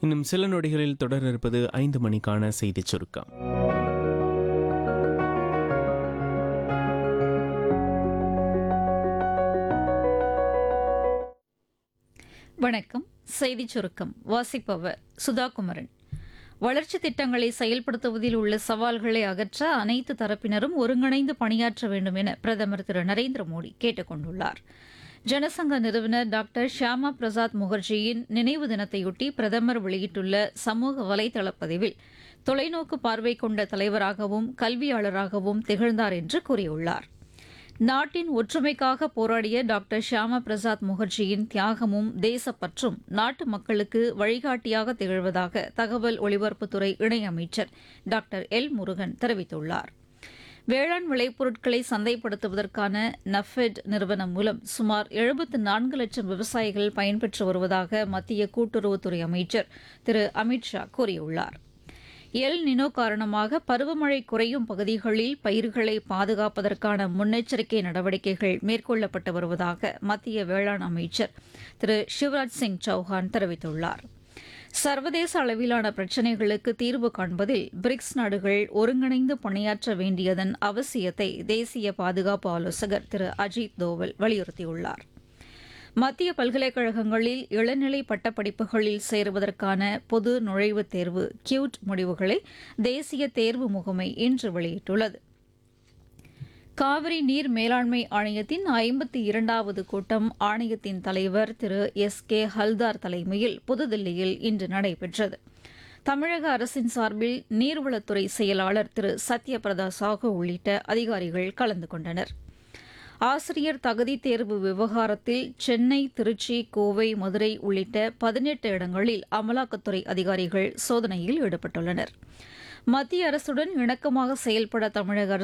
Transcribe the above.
இன்னும் சில நொடிகளில் தொடர இருப்பது ஐந்து மணிக்கான செய்திச் சுருக்கம் வணக்கம் செய்திச் சுருக்கம் வாசிப்பவர் சுதாகுமரன் வளர்ச்சி திட்டங்களை செயல்படுத்துவதில் உள்ள சவால்களை அகற்ற அனைத்து தரப்பினரும் ஒருங்கிணைந்து பணியாற்ற வேண்டும் என பிரதமர் திரு நரேந்திர மோடி கேட்டுக் கொண்டுள்ளார் ஜனசங்க நிறுவனர் டாக்டர் ஷியாமா பிரசாத் முகர்ஜியின் நினைவு தினத்தையொட்டி பிரதமர் வெளியிட்டுள்ள சமூக வலைதள பதிவில் தொலைநோக்கு பார்வை கொண்ட தலைவராகவும் கல்வியாளராகவும் திகழ்ந்தார் என்று கூறியுள்ளார் நாட்டின் ஒற்றுமைக்காக போராடிய டாக்டர் ஷியாமா பிரசாத் முகர்ஜியின் தியாகமும் தேசப்பற்றும் நாட்டு மக்களுக்கு வழிகாட்டியாக திகழ்வதாக தகவல் ஒலிபரப்புத்துறை இணையமைச்சர் டாக்டர் எல் முருகன் தெரிவித்துள்ளார் வேளாண் விளைபொருட்களை சந்தைப்படுத்துவதற்கான நஃபெட் நிறுவனம் மூலம் சுமார் எழுபத்து நான்கு லட்சம் விவசாயிகள் பயன்பெற்று வருவதாக மத்திய கூட்டுறவுத்துறை அமைச்சர் திரு அமித் ஷா கூறியுள்ளார் எல் நினோ காரணமாக பருவமழை குறையும் பகுதிகளில் பயிர்களை பாதுகாப்பதற்கான முன்னெச்சரிக்கை நடவடிக்கைகள் மேற்கொள்ளப்பட்டு வருவதாக மத்திய வேளாண் அமைச்சர் திரு சிவராஜ் சிங் சௌஹான் தெரிவித்துள்ளார் சர்வதேச அளவிலான பிரச்சினைகளுக்கு தீர்வு காண்பதில் பிரிக்ஸ் நாடுகள் ஒருங்கிணைந்து பணியாற்ற வேண்டியதன் அவசியத்தை தேசிய பாதுகாப்பு ஆலோசகர் திரு அஜித் தோவல் வலியுறுத்தியுள்ளார் மத்திய பல்கலைக்கழகங்களில் இளநிலை பட்டப்படிப்புகளில் சேருவதற்கான பொது நுழைவுத் தேர்வு கியூட் முடிவுகளை தேசிய தேர்வு முகமை இன்று வெளியிட்டுள்ளது காவிரி நீர் மேலாண்மை ஆணையத்தின் ஐம்பத்தி இரண்டாவது கூட்டம் ஆணையத்தின் தலைவர் திரு எஸ் கே ஹல்தார் தலைமையில் புதுதில்லியில் இன்று நடைபெற்றது தமிழக அரசின் சார்பில் நீர்வளத்துறை செயலாளர் திரு சத்யபிரதா சாஹூ உள்ளிட்ட அதிகாரிகள் கலந்து கொண்டனர் ஆசிரியர் தகுதி தேர்வு விவகாரத்தில் சென்னை திருச்சி கோவை மதுரை உள்ளிட்ட பதினெட்டு இடங்களில் அமலாக்கத்துறை அதிகாரிகள் சோதனையில் ஈடுபட்டுள்ளனர் மத்திய அரசுடன் இணக்கமாக செயல்பட தமிழக அரசு